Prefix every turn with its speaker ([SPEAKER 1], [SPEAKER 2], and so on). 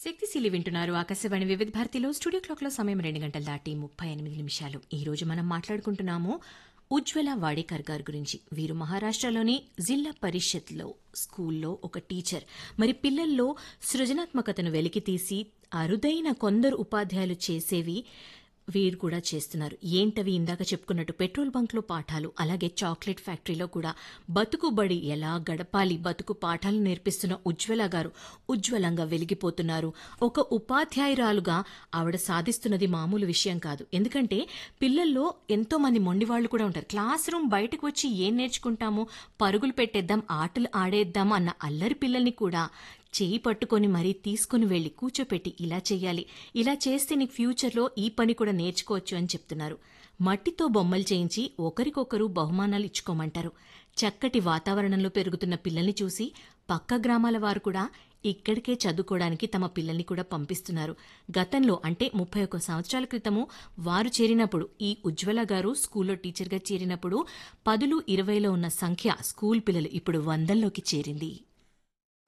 [SPEAKER 1] శక్తిశీలి వింటున్నారు ఆకాశవాణి వివిధ భారతిలో స్టూడియో క్లాక్లో సమయం రెండు గంటల దాటి ముప్పై ఎనిమిది నిమిషాలు ఈ రోజు మనం మాట్లాడుకుంటున్నాము ఉజ్వల వాడేకర్ గారి గురించి వీరు మహారాష్ట్రలోని జిల్లా పరిషత్లో స్కూల్లో ఒక టీచర్ మరి పిల్లల్లో సృజనాత్మకతను వెలికితీసి అరుదైన కొందరు ఉపాధ్యాయులు చేసేవి వీరు కూడా చేస్తున్నారు ఏంటవి ఇందాక చెప్పుకున్నట్టు పెట్రోల్ బంక్లో పాఠాలు అలాగే చాక్లెట్ ఫ్యాక్టరీలో కూడా బతుకుబడి ఎలా గడపాలి బతుకు పాఠాలు నేర్పిస్తున్న ఉజ్వల గారు ఉజ్వలంగా వెలిగిపోతున్నారు ఒక ఉపాధ్యాయురాలుగా ఆవిడ సాధిస్తున్నది మామూలు విషయం కాదు ఎందుకంటే పిల్లల్లో ఎంతో మంది మొండివాళ్లు కూడా ఉంటారు క్లాస్ రూమ్ బయటకు వచ్చి ఏం నేర్చుకుంటాము పరుగులు పెట్టేద్దాం ఆటలు ఆడేద్దాం అన్న అల్లరి పిల్లల్ని కూడా చేయి పట్టుకొని మరీ తీసుకుని వెళ్లి కూర్చోపెట్టి ఇలా చెయ్యాలి ఇలా చేస్తే నీకు ఫ్యూచర్లో ఈ పని కూడా నేర్చుకోవచ్చు అని చెప్తున్నారు మట్టితో బొమ్మలు చేయించి ఒకరికొకరు బహుమానాలు ఇచ్చుకోమంటారు చక్కటి వాతావరణంలో పెరుగుతున్న పిల్లల్ని చూసి పక్క గ్రామాల వారు కూడా ఇక్కడికే చదువుకోవడానికి తమ పిల్లల్ని కూడా పంపిస్తున్నారు గతంలో అంటే ముప్పై ఒక్క సంవత్సరాల క్రితము వారు చేరినప్పుడు ఈ ఉజ్వల గారు స్కూల్లో టీచర్గా చేరినప్పుడు పదులు ఇరవైలో ఉన్న సంఖ్య స్కూల్ పిల్లలు ఇప్పుడు వందల్లోకి చేరింది